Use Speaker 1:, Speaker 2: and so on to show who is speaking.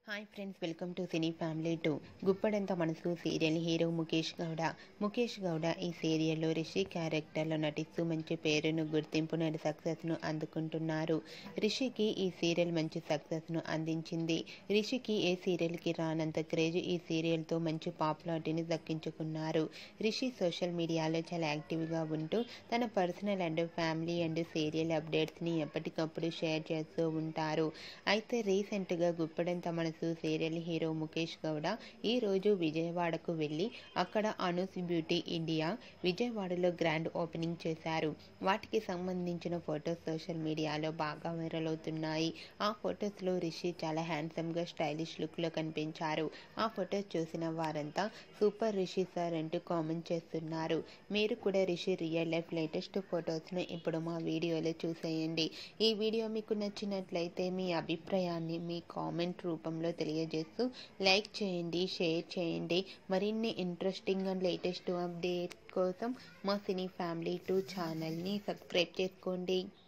Speaker 1: hi friends welcome to cine family to Guppedantha Manasu serial hero Mukesh Gowda Mukesh Gowda ఈ సీరియల్లో రిషి క్యారెక్టర్లో నటిస్తూ మంచి పేరును గుర్తింపును సక్సెస్ను అందుకుంటున్నారు రిషికి ఈ సీరియల్ మంచి సక్సెస్ను అందించింది రిషికి ఏ సీరియల్కి రానంత క్రేజ్ ఈ సీరియల్తో మంచి పాపులారిటీని దక్కించుకున్నారు రిషి సోషల్ మీడియాలో చాలా యాక్టివ్గా ఉంటూ తన personal and family and serial అప్డేట్స్ని ఎప్పటికప్పుడు షేర్ చేస్తూ ఉంటారు అయితే రీసెంట్గా గుప్పడంత మనసు సీరియల్ హీరో ముఖేష్ గౌడ ఈ రోజు విజయవాడకు వెళ్ళి అక్కడ అనూస్ బ్యూటీ ఇండియా విజయవాడలో గ్రాండ్ ఓపెనింగ్ చేశారు వాటికి సంబంధించిన ఫొటోస్ సోషల్ మీడియాలో బాగా వైరల్ అవుతున్నాయి ఆ ఫొటోస్లో రిషి చాలా హ్యాండ్సమ్గా స్టైలిష్ లుక్లో కనిపించారు ఆ ఫొటోస్ చూసిన వారంతా సూపర్ రిషి సార్ అంటూ కామెంట్ చేస్తున్నారు మీరు కూడా రిషి రియల్ లైఫ్ లేటెస్ట్ ఫొటోస్ను ఇప్పుడు మా వీడియోలో చూసేయండి ఈ వీడియో మీకు నచ్చినట్లయితే మీ అభిప్రాయాన్ని మీ కామెంట్ రూపంలో తెలియజేస్తూ లైక్ చేయండి షేర్ చేయండి మరిన్ని ఇంట్రెస్టింగ్ అండ్ లేటెస్ట్ అప్డేట్ కోసం మా సినీ ఫ్యామిలీ టూ ఛానల్ని సబ్స్క్రైబ్ చేసుకోండి